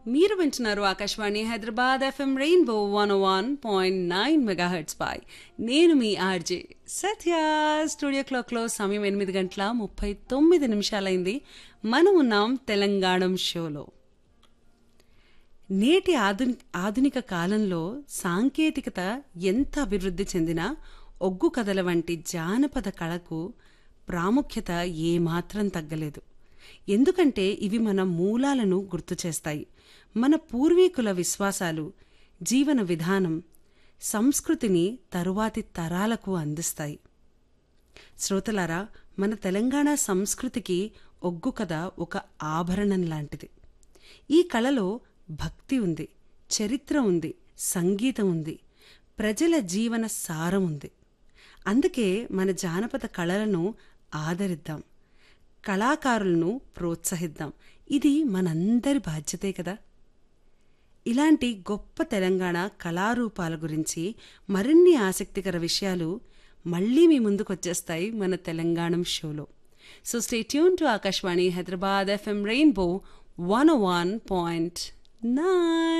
మీరు వింటున్నారు Akashvani Hyderabad FM Rainbow one one point nine megahertz పై నేను మీ ఆర్జే సత్య స్టూడియో క్లాక్లో సమయం ఎనిమిది గంటల ముప్పై తొమ్మిది నిమిషాలైంది మనం ఉన్నాం తెలంగాణ షోలో నేటి ఆధుని ఆధునిక కాలంలో సాంకేతికత ఎంత అభివృద్ధి చెందినా ఒగ్గు కథల వంటి జానపద కళకు ప్రాముఖ్యత ఏమాత్రం తగ్గలేదు ఎందుకంటే ఇవి మన మూలాలను గుర్తు చేస్తాయి మన పూర్వీకుల విశ్వాసాలు జీవన విధానం సంస్కృతిని తరువాతి తరాలకు అందిస్తాయి శ్రోతలారా మన తెలంగాణ సంస్కృతికి ఒగ్గు కథ ఒక ఆభరణం లాంటిది ఈ కళలో భక్తి ఉంది చరిత్ర ఉంది సంగీతం ఉంది ప్రజల జీవన సారం ఉంది అందుకే మన జానపద కళలను ఆదరిద్దాం కళాకారులను ప్రోత్సహిద్దాం ఇది మనందరి బాధ్యతే కదా ఇలాంటి గొప్ప తెలంగాణ కళారూపాల గురించి మరిన్ని ఆసక్తికర విషయాలు మళ్ళీ మీ ముందుకొచ్చేస్తాయి మన తెలంగాణ షోలో so stay tune to Akashvani Hyderabad FM Rainbow one one point nine